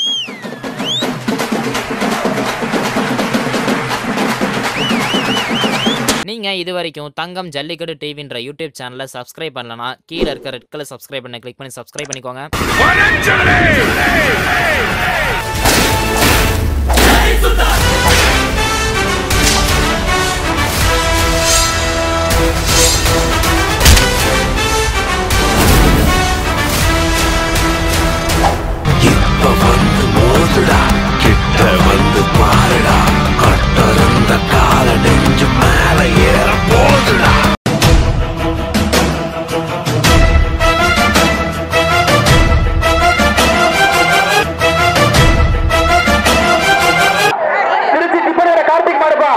நீங்கள் இது வரைக்கும் தங்கம் ஜல்லிக்கட்டு டிவின்ற யூடியூப் சேனலை சப்ஸ்கிரைப் பண்ணலனா கீழே இருக்க ரெட் கலர் சப்ஸ்கிரைப் பண்ண கிளிக் பண்ணி சப்ஸ்கிரைப் பண்ணிக்கோங்க இப்ப வந்து மோதுடா கிட்ட வந்து பாருடா கட்டறந்த கால நெஞ்சு மேல ஏற போதுடா திருச்சி டிப்பனோட கார்த்திக் மாடுப்பா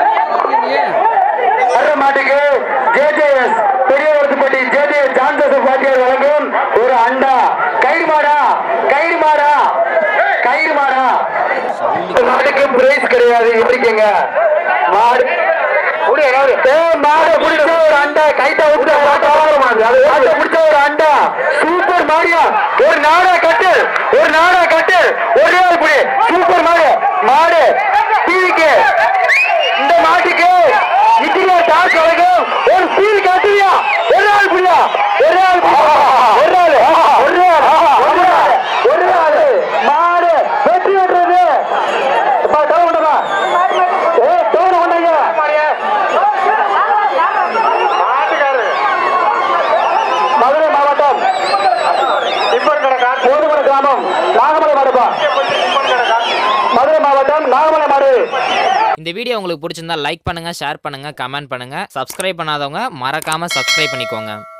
வர்ற மாட்டுக்கு ஜேஜேஎஸ் பெரியவரத்துப்பட்டி ஜேஜேஎஸ் ஜான் ஜோசப் வாத்தியார் வழங்கும் ஒரு அண்டா கயிறு மாடா கயிறு மாடா கயிறு மாடா மாட்டுக்கு பிரைஸ் கிடையாது எப்படிங்க மாடு புடி, ஏதாவது. ஏய், மாடை பிடிச்ச ஒரு அண்டா கைட்ட விட்டு மாட்டை பிடிச்ச ஒரு அண்டா சூப்பர் மாடியா ஒரு நாடா கட்டு ஒரு நாடா கட்டு ஒரே ஆள் புடி சூப்பர் மாடு மாடு டிவிக்கு இந்த மாட்டுக்கு இட்லியா டாஸ் வழங்கும் ஒரு சீல் கட்டுவியா ஒரு ஆள் புடியா ஒரு ஆள் புடியா. ஒரு ஆள் ஒரு ஆள் ஒரு ஆள் ஒரு ஆள் மாடு வெற்றி பெற்றது அப்பா டவுன் பண்ணமா ஏ டவுன் பண்ணாங்க மதுரை மாவட்டம் கோதுமலை கிராமம் நாகமலை மாடுப்பா மதுரை மாவட்டம் நாகமலை மாடு இந்த வீடியோ உங்களுக்கு பிடிச்சிருந்தா லைக் பண்ணுங்கள் ஷேர் பண்ணுங்கள் கமெண்ட் பண்ணுங்கள் சப்ஸ்கிரைப் பண்ணாதவங்க மறக்காமல் சப்ஸ்கிரைப் பண்ணிக்கோங்க